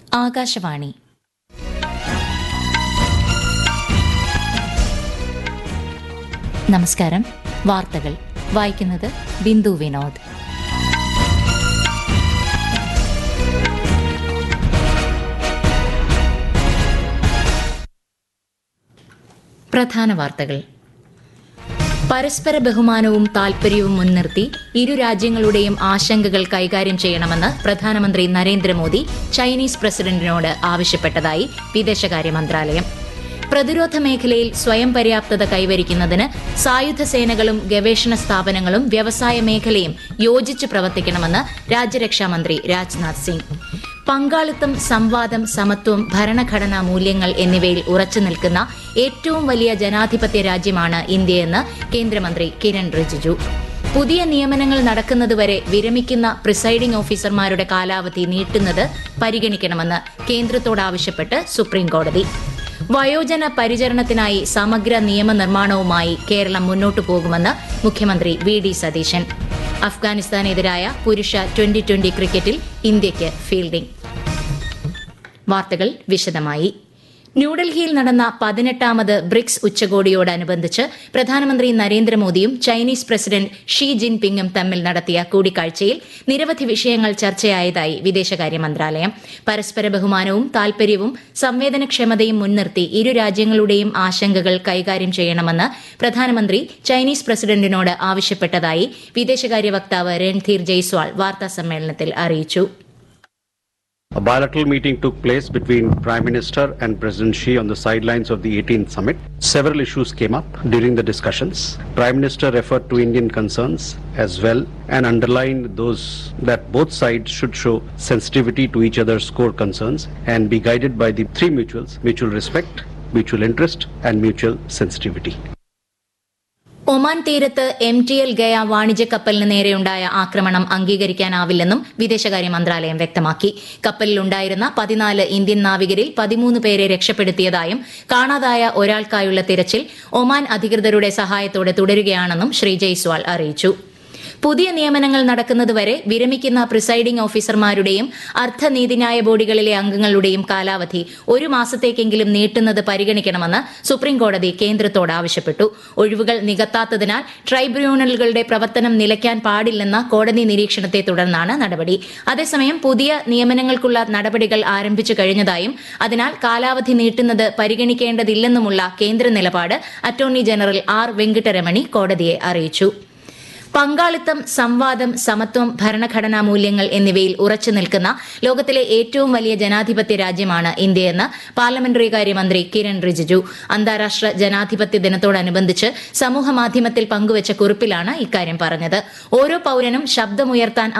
ആകാശവാണി നമസ്കാരം വാർത്തകൾ വായിക്കുന്നത് ബിന്ദു വിനോദ് പ്രധാന വാർത്തകൾ പരസ്പര ബഹുമാനവും താൽപര്യവും മുൻനിർത്തി ഇരു രാജ്യങ്ങളുടെയും ആശങ്കകൾ കൈകാര്യം ചെയ്യണമെന്ന് പ്രധാനമന്ത്രി നരേന്ദ്രമോദി ചൈനീസ് പ്രസിഡന്റിനോട് ആവശ്യപ്പെട്ടതായി വിദേശകാര്യ മന്ത്രാലയം പ്രതിരോധ മേഖലയിൽ സ്വയം പര്യാപ്തത കൈവരിക്കുന്നതിന് സായുധ സേനകളും ഗവേഷണ സ്ഥാപനങ്ങളും വ്യവസായ മേഖലയും യോജിച്ച് പ്രവർത്തിക്കണമെന്ന് രാജ്യരക്ഷാമന്ത്രി രാജ്നാഥ് സിംഗ് പങ്കാളിത്തം സംവാദം സമത്വം ഭരണഘടനാ മൂല്യങ്ങൾ എന്നിവയിൽ ഉറച്ചു നിൽക്കുന്ന ഏറ്റവും വലിയ ജനാധിപത്യ രാജ്യമാണ് ഇന്ത്യയെന്ന് കേന്ദ്രമന്ത്രി കിരൺ റിജിജു പുതിയ നിയമനങ്ങൾ നടക്കുന്നതുവരെ വിരമിക്കുന്ന പ്രിസൈഡിംഗ് ഓഫീസർമാരുടെ കാലാവധി നീട്ടുന്നത് പരിഗണിക്കണമെന്ന് കേന്ദ്രത്തോടാവശ്യപ്പെട്ട് സുപ്രീംകോടതി വയോജന പരിചരണത്തിനായി സമഗ്ര നിയമനിർമ്മാണവുമായി കേരളം മുന്നോട്ടു പോകുമെന്ന് മുഖ്യമന്ത്രി വി ഡി സതീശൻ അഫ്ഗാനിസ്ഥാനെതിരായ പുരുഷ ട്വന്റി ട്വന്റി ക്രിക്കറ്റിൽ ഇന്ത്യയ്ക്ക് ഫീൽഡിംഗ് വാർത്തകൾ വിശദമായി ന്യൂഡൽഹിയിൽ നടന്ന പതിനെട്ടാമത് ബ്രിക്സ് ഉച്ചകോടിയോടനുബന്ധിച്ച് പ്രധാനമന്ത്രി നരേന്ദ്രമോദിയും ചൈനീസ് പ്രസിഡന്റ് ഷീ ജിൻപിങ്ങും തമ്മിൽ നടത്തിയ കൂടിക്കാഴ്ചയിൽ നിരവധി വിഷയങ്ങൾ ചർച്ചയായതായി വിദേശകാര്യ മന്ത്രാലയം പരസ്പര ബഹുമാനവും താൽപര്യവും സംവേദനക്ഷമതയും മുൻനിർത്തി ഇരു രാജ്യങ്ങളുടെയും ആശങ്കകൾ കൈകാര്യം ചെയ്യണമെന്ന് പ്രധാനമന്ത്രി ചൈനീസ് പ്രസിഡന്റിനോട് ആവശ്യപ്പെട്ടതായി വിദേശകാര്യ വക്താവ് രൺധീർ ജയ്സ്വാൾ വാർത്താസമ്മേളനത്തിൽ അറിയിച്ചു A bilateral meeting took place between Prime Minister and President Xi on the sidelines of the 18th summit. Several issues came up during the discussions. Prime Minister referred to Indian concerns as well and underlined those that both sides should show sensitivity to each other's core concerns and be guided by the three mutuals mutual respect, mutual interest, and mutual sensitivity. Oman തീരത്ത് T ടി എൽ ഗയ വാണിജ്യ കപ്പലിന് നേരെയുണ്ടായ ആക്രമണം അംഗീകരിക്കാനാവില്ലെന്നും വിദേശകാര്യ മന്ത്രാലയം വ്യക്തമാക്കി കപ്പലിലുണ്ടായിരുന്ന പതിനാല് ഇന്ത്യൻ നാവികരിൽ പതിമൂന്ന് പേരെ രക്ഷപ്പെടുത്തിയതായും കാണാതായ ഒരാൾക്കായുള്ള തിരച്ചിൽ ഒമാൻ അധികൃതരുടെ സഹായത്തോടെ തുടരുകയാണെന്നും ശ്രീ ജയ്സ്വാൾ അറിയിച്ചു പുതിയ നിയമനങ്ങൾ നടക്കുന്നതുവരെ വിരമിക്കുന്ന പ്രിസൈഡിംഗ് ഓഫീസർമാരുടെയും അർദ്ധനീതിന്യായ ബോർഡുകളിലെ അംഗങ്ങളുടെയും കാലാവധി ഒരു മാസത്തേക്കെങ്കിലും നീട്ടുന്നത് പരിഗണിക്കണമെന്ന് സുപ്രീംകോടതി കേന്ദ്രത്തോട് ആവശ്യപ്പെട്ടു ഒഴിവുകൾ നികത്താത്തതിനാൽ ട്രൈബ്യൂണലുകളുടെ പ്രവർത്തനം നിലയ്ക്കാൻ പാടില്ലെന്ന കോടതി നിരീക്ഷണത്തെ തുടർന്നാണ് നടപടി അതേസമയം പുതിയ നിയമനങ്ങൾക്കുള്ള നടപടികൾ ആരംഭിച്ചു കഴിഞ്ഞതായും അതിനാൽ കാലാവധി നീട്ടുന്നത് പരിഗണിക്കേണ്ടതില്ലെന്നുമുള്ള കേന്ദ്ര നിലപാട് അറ്റോർണി ജനറൽ ആർ വെങ്കിട്ടരമണി കോടതിയെ അറിയിച്ചു പങ്കാളിത്തം സംവാദം സമത്വം ഭരണഘടനാ മൂല്യങ്ങൾ എന്നിവയിൽ ഉറച്ചു നിൽക്കുന്ന ലോകത്തിലെ ഏറ്റവും വലിയ ജനാധിപത്യ രാജ്യമാണ് ഇന്ത്യയെന്ന് പാർലമെന്ററി കാര്യമന്ത്രി കിരൺ റിജിജു അന്താരാഷ്ട്ര ജനാധിപത്യ ദിനത്തോടനുബന്ധിച്ച് സമൂഹമാധ്യമത്തിൽ പങ്കുവച്ച കുറിപ്പിലാണ് ഇക്കാര്യം പറഞ്ഞത് ഓരോ പൌരനും ശബ്ദമുയർത്താൻ